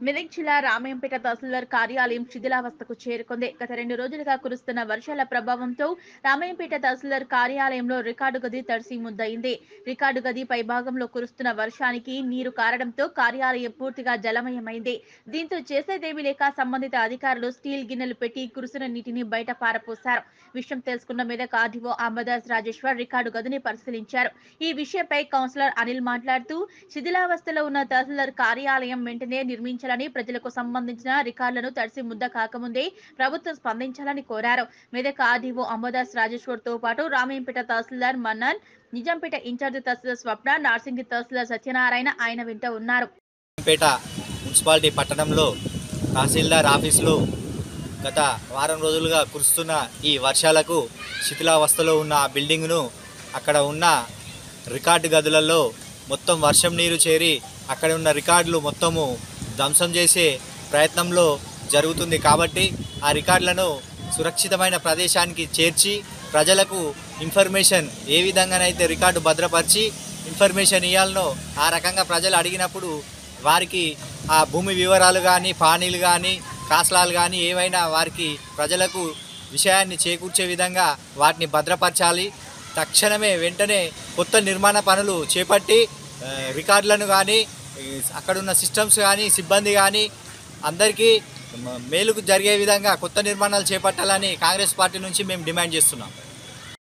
మెదక్ జిల్లా రామయంపేట తహసీల్దార్ కార్యాలయం శిథిలావస్థకు చేరుకుంది గత రెండు రోజులుగా కురుస్తున్న వర్షాల ప్రభావంతో రామయంపేట తహసీల్దార్ కార్యాలయంలో రికార్డు గది తడిసి ముద్దయింది రికార్డు గది పైభాగంలో కురుస్తున్న వర్షానికి నీరు కారడంతో కార్యాలయం పూర్తిగా జలమయమైంది దీంతో చేసేదేమీ లేక సంబంధిత అధికారులు స్టీల్ గిన్నెలు పెట్టి కురుస్తున్న నీటిని బయట పారపోశారు విషయం తెలుసుకున్న మెదక్ ఆర్డీఓ అంబదాస్ రాజేశ్వర్ రికార్డు గదిని పరిశీలించారు ఈ విషయంపై కౌన్సిలర్ అనిల్ మాట్లాడుతూ శిథిలావస్థలో ఉన్న తహసీల్దార్ కార్యాలయం వెంటనే నిర్మించాలని ప్రజలకు సంబంధించిన రికార్డులను తడిసి ముద్ద కాకముందే ప్రభుత్వం స్పందించాలని కోరారు మెదక్ ఆర్డీఓ అంబదాస్ రాజేశ్వర్ తో పాటు రామయ్యంపేట తహసీల్దార్ మన్నన్ నిజాంపేట ఇన్ఛార్జి తహసీల్దార్ స్వప్న నార్సింగి తహసీల్దార్ సత్యనారాయణ ఆయన వెంట ఉన్నారు పేట మున్సిపాలిటీ పట్టణంలో తహసీల్దార్ ఆఫీసులో గత వారం రోజులుగా కురుస్తున్న ఈ వర్షాలకు శిథిలావస్థలో ఉన్న ఆ బిల్డింగ్ను అక్కడ ఉన్న రికార్డు గదులలో మొత్తం వర్షం నీరు చేరి అక్కడ ఉన్న రికార్డులు మొత్తము ధ్వంసం చేసే ప్రయత్నంలో జరుగుతుంది కాబట్టి ఆ రికార్డులను సురక్షితమైన ప్రదేశానికి చేర్చి ప్రజలకు ఇన్ఫర్మేషన్ ఏ విధంగానైతే రికార్డు భద్రపరిచి ఇన్ఫర్మేషన్ ఇవ్వాలనో ఆ రకంగా ప్రజలు అడిగినప్పుడు వారికి ఆ భూమి వివరాలు కానీ పానీలు కానీ కాసలాలు కానీ ఏవైనా వారికి ప్రజలకు విషయాన్ని చేకూర్చే విధంగా వాటిని భద్రపరచాలి తక్షణమే వెంటనే కొత్త నిర్మాణ పనులు చేపట్టి ఆ, రికార్డులను కానీ ఈ అక్కడున్న సిస్టమ్స్ కానీ సిబ్బంది కానీ అందరికీ మ- మేలుకు జరిగే విధంగా కొత్త నిర్మాణాలు చేపట్టాలని కాంగ్రెస్ పార్టీ నుంచి మేము డిమాండ్ చేస్తున్నాం